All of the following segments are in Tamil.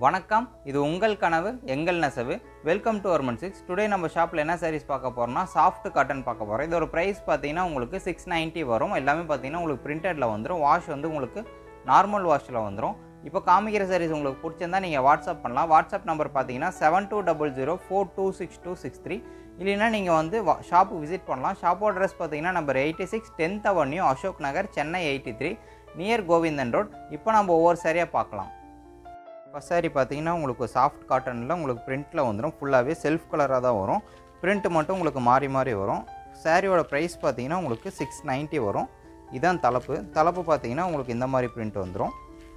வணக்கம் இது உங்கள் கனவு எங்கள் நெசவு வெல்கம் டு அவர்மன் சிக்ஸ் டுடே நம்ம ஷாப்பில் என்ன சாரீஸ் பார்க்க போகிறோம்னா சாஃப்ட் காட்டன் பார்க்க போகிறோம் இதோட ப்ரைஸ் பார்த்தீங்கன்னா உங்களுக்கு சிக்ஸ் நைன்ட்டி வரும் எல்லாமே பார்த்தீங்கன்னா உங்களுக்கு பிரிண்டடில் வந்துடும் வாஷ் வந்து உங்களுக்கு நார்மல் வாஷில் வந்துடும் இப்போ காமிக்கிற சாரீஸ் உங்களுக்கு பிடிச்சிருந்தா நீங்கள் வாட்ஸ்அப் பண்ணலாம் வாட்ஸ்அப் நம்பர் பார்த்தீங்கன்னா seven two double zero four two six two six three இல்லைன்னா நீங்கள் வந்து ஷாப்புக்கு விசிட் பண்ணலாம் ஷாப்போட அட்ரஸ் பார்த்தீங்கன்னா number eighty six tenth avenue Ashok Nagar Chennai eighty three near Govindan road இப்போ நம்ம ஒவ்வொரு சாரியாக பார்க்கலாம் ஃபஸ்ட் சாரி பார்த்தீங்கன்னா உங்களுக்கு சாஃப்ட் காட்டனில் உங்களுக்கு பிரிண்ட்டில் வந்துடும் ஃபுல்லாகவே செல்ஃப் கலராக தான் வரும் பிரிண்ட் மட்டும் உங்களுக்கு மாறி மாறி வரும் சாரியோட ப்ரைஸ் பார்த்தீங்கன்னா உங்களுக்கு சிக்ஸ் நைன்ட்டி வரும் இதான் தலைப்பு தலைப்பு பார்த்தீங்கன்னா உங்களுக்கு இந்த மாதிரி பிரிண்ட் வந்துடும்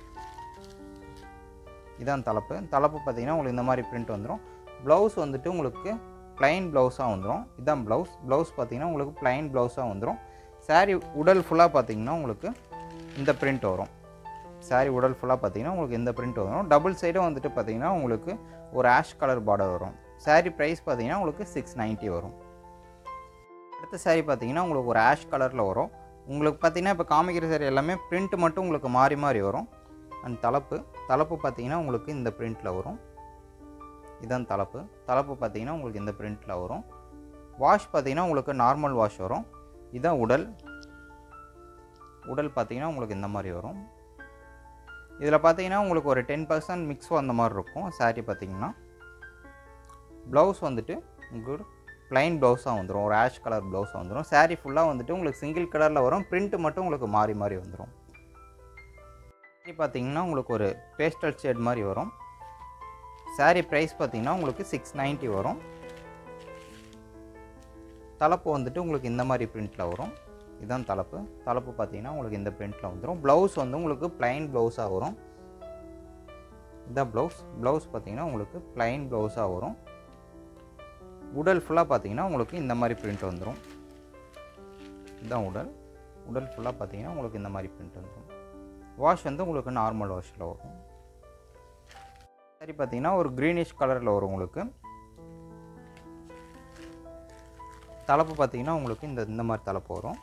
இதான் தலைப்பு தலைப்பு பார்த்தீங்கன்னா உங்களுக்கு இந்த மாதிரி பிரிண்ட் வந்துடும் ப்ளவுஸ் வந்துட்டு உங்களுக்கு ப்ளைன் ப்ளவுஸாக வந்துடும் இதான் ப்ளவுஸ் ப்ளவுஸ் பார்த்தீங்கன்னா உங்களுக்கு ப்ளைன் ப்ளவுஸாக வந்துடும் சாரி உடல் ஃபுல்லாக பார்த்தீங்கன்னா உங்களுக்கு இந்த பிரிண்ட் வரும் சாரி உடல் ஃபுல்லாக பார்த்தீங்கன்னா உங்களுக்கு இந்த பிரிண்ட் வரும் டபுள் சைடும் வந்துட்டு பார்த்தீங்கன்னா உங்களுக்கு ஒரு ஆஷ் கலர் பார்டர் வரும் சாரி ப்ரைஸ் பார்த்தீங்கன்னா உங்களுக்கு சிக்ஸ் நைன்ட்டி வரும் அடுத்த சாரி பார்த்தீங்கன்னா உங்களுக்கு ஒரு ஆஷ் கலரில் வரும் உங்களுக்கு பார்த்தீங்கன்னா இப்போ காமிக்கிற சாரி எல்லாமே பிரிண்ட் மட்டும் உங்களுக்கு மாறி மாறி வரும் அண்ட் தலைப்பு தலைப்பு பார்த்தீங்கன்னா உங்களுக்கு இந்த பிரிண்ட்டில் வரும் இதான் தலைப்பு தலைப்பு பார்த்தீங்கன்னா உங்களுக்கு இந்த பிரிண்ட்டில் வரும் வாஷ் பார்த்தீங்கன்னா உங்களுக்கு நார்மல் வாஷ் வரும் இதான் உடல் உடல் பார்த்தீங்கன்னா உங்களுக்கு இந்த மாதிரி வரும் இதில் பார்த்தீங்கன்னா உங்களுக்கு ஒரு டென் பர்சன்ட் மிக்ஸ் வந்த மாதிரி இருக்கும் சாரீ பார்த்தீங்கன்னா ப்ளவுஸ் வந்துட்டு உங்களுக்கு ப்ளைன் ப்ளவுஸாக வந்துடும் ஒரு ஆஷ் கலர் ப்ளவுஸாக வந்துடும் சாரீ ஃபுல்லாக வந்துட்டு உங்களுக்கு சிங்கிள் கலரில் வரும் பிரிண்ட் மட்டும் உங்களுக்கு மாறி மாறி வந்துடும் சாரீ பார்த்தீங்கன்னா உங்களுக்கு ஒரு பேஸ்டல் ஷேட் மாதிரி வரும் சாரீ ப்ரைஸ் பார்த்தீங்கன்னா உங்களுக்கு சிக்ஸ் நைன்ட்டி வரும் தலைப்பு வந்துட்டு உங்களுக்கு இந்த மாதிரி பிரிண்ட்டில் வரும் இதுதான் தலைப்பு தலைப்பு பார்த்தீங்கன்னா உங்களுக்கு இந்த பிரிண்ட்டில் வந்துடும் ப்ளவுஸ் வந்து உங்களுக்கு ப்ளைன் ப்ளவுஸாக வரும் இதான் ப்ளவுஸ் ப்ளவுஸ் பார்த்தீங்கன்னா உங்களுக்கு ப்ளைன் ப்ளவுஸாக வரும் உடல் ஃபுல்லாக பார்த்தீங்கன்னா உங்களுக்கு இந்த மாதிரி பிரிண்ட் வந்துடும் இதுதான் உடல் உடல் ஃபுல்லாக பார்த்தீங்கன்னா உங்களுக்கு இந்த மாதிரி பிரிண்ட் வந்துடும் வாஷ் வந்து உங்களுக்கு நார்மல் வாஷில் வரும் சரி பார்த்தீங்கன்னா ஒரு க்ரீனிஷ் கலரில் வரும் உங்களுக்கு தலைப்பு பார்த்தீங்கன்னா உங்களுக்கு இந்த இந்த மாதிரி தலைப்பு வரும்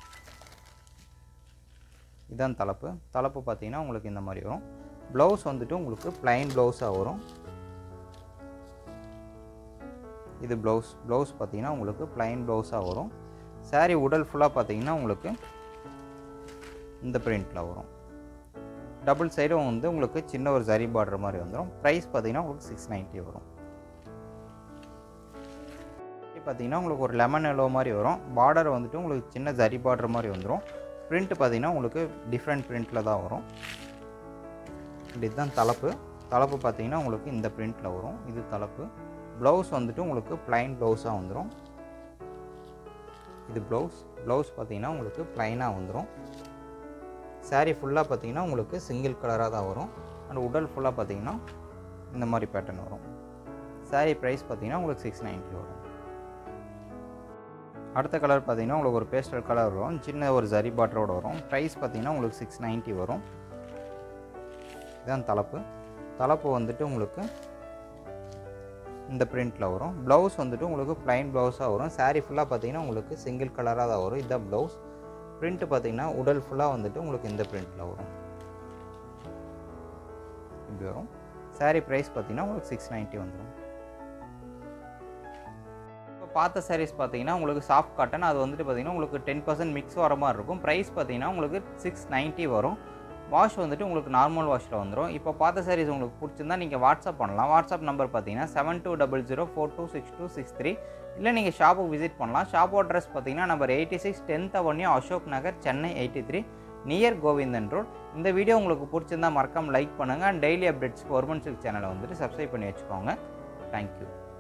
இதான் தலைப்பு தலைப்பு பார்த்தீங்கன்னா உங்களுக்கு இந்த மாதிரி வரும் ப்ளவுஸ் வந்துட்டு உங்களுக்கு ப்ளைன் ப்ளவுஸாக வரும் இது ப்ளவுஸ் ப்ளவுஸ் பார்த்தீங்கன்னா உங்களுக்கு ப்ளைன் ப்ளவுஸாக வரும் சாரீ உடல் ஃபுல்லாக பார்த்தீங்கன்னா உங்களுக்கு இந்த பிரிண்ட்டில் வரும் டபுள் சைடும் வந்து உங்களுக்கு சின்ன ஒரு ஜரி பார்டர் மாதிரி வந்துடும் ப்ரைஸ் பார்த்தீங்கன்னா உங்களுக்கு சிக்ஸ் நைன்ட்டி வரும் பார்த்தீங்கன்னா உங்களுக்கு ஒரு லெமன் எல்லோ மாதிரி வரும் பார்டர் வந்துட்டு உங்களுக்கு சின்ன ஜரி பார்டர் மாதிரி வந்துடும் பிரிண்ட் பார்த்தீங்கன்னா உங்களுக்கு டிஃப்ரெண்ட் பிரிண்ட்டில் தான் வரும் இதுதான் தலைப்பு தலைப்பு பார்த்தீங்கன்னா உங்களுக்கு இந்த பிரிண்ட்டில் வரும் இது தலைப்பு ப்ளவுஸ் வந்துட்டு உங்களுக்கு ப்ளைன் ப்ளவுஸாக வந்துடும் இது ப்ளவுஸ் ப்ளவுஸ் பார்த்தீங்கன்னா உங்களுக்கு ப்ளைனாக வந்துடும் சாரீ ஃபுல்லாக பார்த்தீங்கன்னா உங்களுக்கு சிங்கிள் கலராக தான் வரும் அண்ட் உடல் ஃபுல்லாக பார்த்தீங்கன்னா இந்த மாதிரி பேட்டர்ன் வரும் சாரீ ப்ரைஸ் பார்த்தீங்கன்னா உங்களுக்கு சிக்ஸ் நைன்ட்டி வரும் அடுத்த கலர் பார்த்தீங்கன்னா உங்களுக்கு ஒரு பேஸ்டல் கலர் வரும் சின்ன ஒரு ஜரி பாட்டரோட வரும் ப்ரைஸ் பார்த்தீங்கன்னா உங்களுக்கு சிக்ஸ் நைன்ட்டி வரும் இதுதான் தலைப்பு தலைப்பு வந்துட்டு உங்களுக்கு இந்த பிரிண்ட்டில் வரும் ப்ளவுஸ் வந்துட்டு உங்களுக்கு ப்ளைன் ப்ளவுஸாக வரும் சாரீ ஃபுல்லாக பார்த்தீங்கன்னா உங்களுக்கு சிங்கிள் கலராக தான் வரும் இதுதான் ப்ளவுஸ் பிரிண்ட்டு பார்த்தீங்கன்னா உடல் ஃபுல்லாக வந்துட்டு உங்களுக்கு இந்த பிரிண்ட்டில் வரும் இப்படி வரும் சாரீ ப்ரைஸ் பார்த்தீங்கன்னா உங்களுக்கு சிக்ஸ் நைன்ட்டி வந்துடும் பார்த்த சாரீஸ் பார்த்தீங்கன்னா உங்களுக்கு சாஃப்ட் காட்டன் அது வந்துட்டு பார்த்தீங்கன்னா உங்களுக்கு டென் பர்சன்ட் மிக்ஸ் வர மாதிரி இருக்கும் ப்ரைஸ் பார்த்தீங்கன்னா உங்களுக்கு சிக்ஸ் நைன்ட்டி வரும் வாஷ் வந்துட்டு உங்களுக்கு நார்மல் வாஷில் வந்துடும் இப்போ பார்த்த சாரீஸ் உங்களுக்கு பிடிச்சிருந்தா நீங்கள் வாட்ஸ்அப் பண்ணலாம் வாட்ஸ்அப் நம்பர் பார்த்தீங்கன்னா seven two double zero four two six two six three இல்லை நீங்கள் ஷாப்புக்கு விசிட் பண்ணலாம் ஷாப் அட்ரஸ் பார்த்தீங்கன்னா number eighty six tenth avenue Ashok Nagar Chennai eighty three near Govindan road இந்த வீடியோ உங்களுக்கு பிடிச்சிருந்தா மறக்காம லைக் பண்ணுங்கள் அண்ட் டெய்லி அப்டேட்ஸ்க்கு ஒர்மன் சில்க் சேனலை வந்துட்டு சப்ஸ்கிரைப் பண்ணி வச்சுக்கோங்க தேங்க்யூ